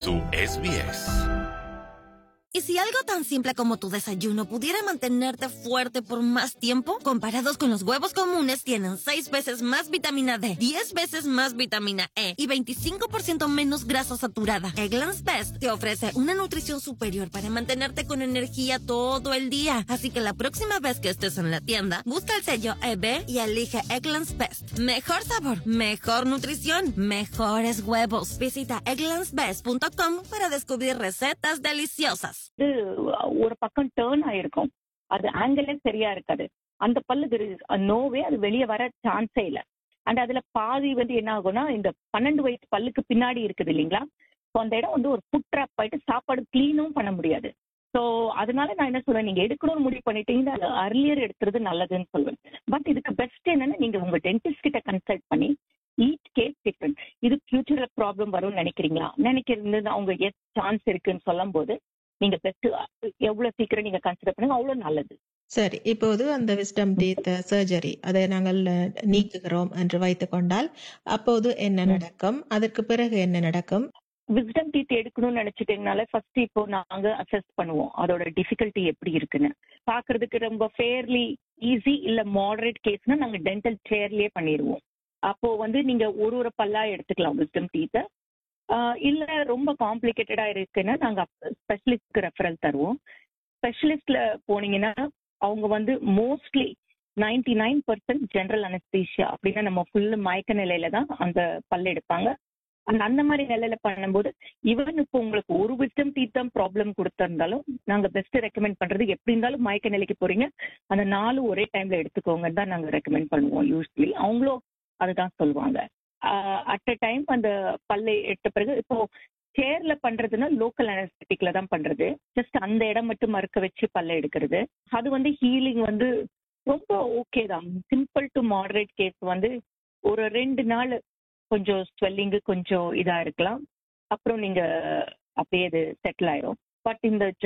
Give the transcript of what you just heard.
su SBS. ¿Y si algo tan simple como tu desayuno pudiera mantenerte fuerte por más tiempo? Comparados con los huevos comunes, tienen 6 veces más vitamina D, 10 veces más vitamina E y 25% menos grasa saturada. Eggland's Best te ofrece una nutrición superior para mantenerte con energía todo el día. Así que la próxima vez que estés en la tienda, busca el sello EB y elige Eggland's Best. Mejor sabor, mejor nutrición, mejores huevos. Visita egglandsbest.com para descubrir recetas deliciosas. இது ஒரு பக்கம் turn ஆயிருக்கும் அது ஆங்கிளே சரியா இருக்காது அந்த பல்லு நோவே அது வெளியே வர சான்ஸே இல்லை அண்ட் அதுல பாதி வந்து என்ன ஆகும்னா இந்த பன்னெண்டு வயசு பல்லுக்கு பின்னாடி இருக்குது இல்லைங்களா ஸோ அந்த இடம் வந்து ஒரு ஃபுட் ட்ராப் ஆயிட்டு சாப்பாடு கிளீனும் பண்ண முடியாது ஸோ அதனால நான் என்ன சொல்லுவேன் நீங்க எடுக்கணும்னு முடிவு பண்ணிட்டீங்கன்னா அது அர்லியர் எடுக்கிறது நல்லதுன்னு சொல்லுவேன் பட் இதுக்கு பெஸ்ட் என்னன்னா நீங்க உங்க டென்டிஸ்ட் கிட்ட கன்சல்ட் பண்ணி ஈச் கேஸ் டிஃப்ரெண்ட் இது ஃபியூச்சர்ல ப்ராப்ளம் வரும்னு நினைக்கிறீங்களா நினைக்கிறது அவங்க எஸ் சான்ஸ் இருக்குன்னு சொல்லும் போது நீங்க பெஸ்ட் எவ்வளவு சீக்கிரம் நீங்க கன்சிடர் பண்ணுங்க அவ்வளவு நல்லது சரி இப்போது அந்த விஸ்டம் டீத் சர்ஜரி அதை நாங்கள் நீக்குகிறோம் என்று வைத்துக் கொண்டால் அப்போது என்ன நடக்கும் அதற்கு பிறகு என்ன நடக்கும் விஸ்டம் டீத் எடுக்கணும்னு நினைச்சிட்டீங்கனால ஃபர்ஸ்ட் இப்போ நாங்க அசஸ் பண்ணுவோம் அதோட டிஃபிகல்ட்டி எப்படி இருக்குன்னு பாக்குறதுக்கு ரொம்ப ஃபேர்லி ஈஸி இல்ல மாடரேட் கேஸ்னா நாங்க டென்டல் சேர்லயே பண்ணிடுவோம் அப்போ வந்து நீங்க ஒரு ஒரு பல்லா எடுத்துக்கலாம் விஸ்டம் டீத்தை இல்ல ரொம்ப காம்ப்ளிகேட்டடா இருக்குன்னா நாங்க ஸ்பெஷலிஸ்ட்க்கு ரெஃபரல் தருவோம் ஸ்பெஷலிஸ்ட்ல போனீங்கன்னா அவங்க வந்து mostly ninety nine percent general anaesthesia அப்படின்னா நம்ம ஃபுல்லு மயக்க நிலையில தான் அந்த பல் எடுப்பாங்க அந்த அந்த மாதிரி நிலையில பண்ணும்போது ஈவன் இப்போ உங்களுக்கு ஒரு விஸ்டம் டீத்தம் ப்ராப்ளம் கொடுத்திருந்தாலும் நாங்க பெஸ்ட் ரெக்கமெண்ட் பண்றது எப்படி இருந்தாலும் மயக்க நிலைக்கு போறீங்க அந்த நாலு ஒரே டைம்ல எடுத்துக்கோங்க தான் நாங்க ரெக்கமெண்ட் பண்ணுவோம் யூஸ்வலி அவங்களும் அதுதான் சொல்லுவாங்க அட் அ டைம் அந்த பல்லை எடுத்த பிறகு இப்போ சேர்ல பண்றதுன்னா லோக்கல் அனஸ்தட்டிக்ல தான் பண்றது ஜஸ்ட் அந்த இடம் மட்டும் மறுக்க வச்சு பல்ல எடுக்கிறது அது வந்து ஹீலிங் வந்து ரொம்ப ஓகே தான் சிம்பிள் டு மாடரேட் கேஸ் வந்து ஒரு ரெண்டு நாள் கொஞ்சம் ஸ்வெல்லிங்கு கொஞ்சம் இதா இருக்கலாம் அப்புறம் நீங்க அப்படியே அது செட்டில் ஆயிரும் பட் இந்த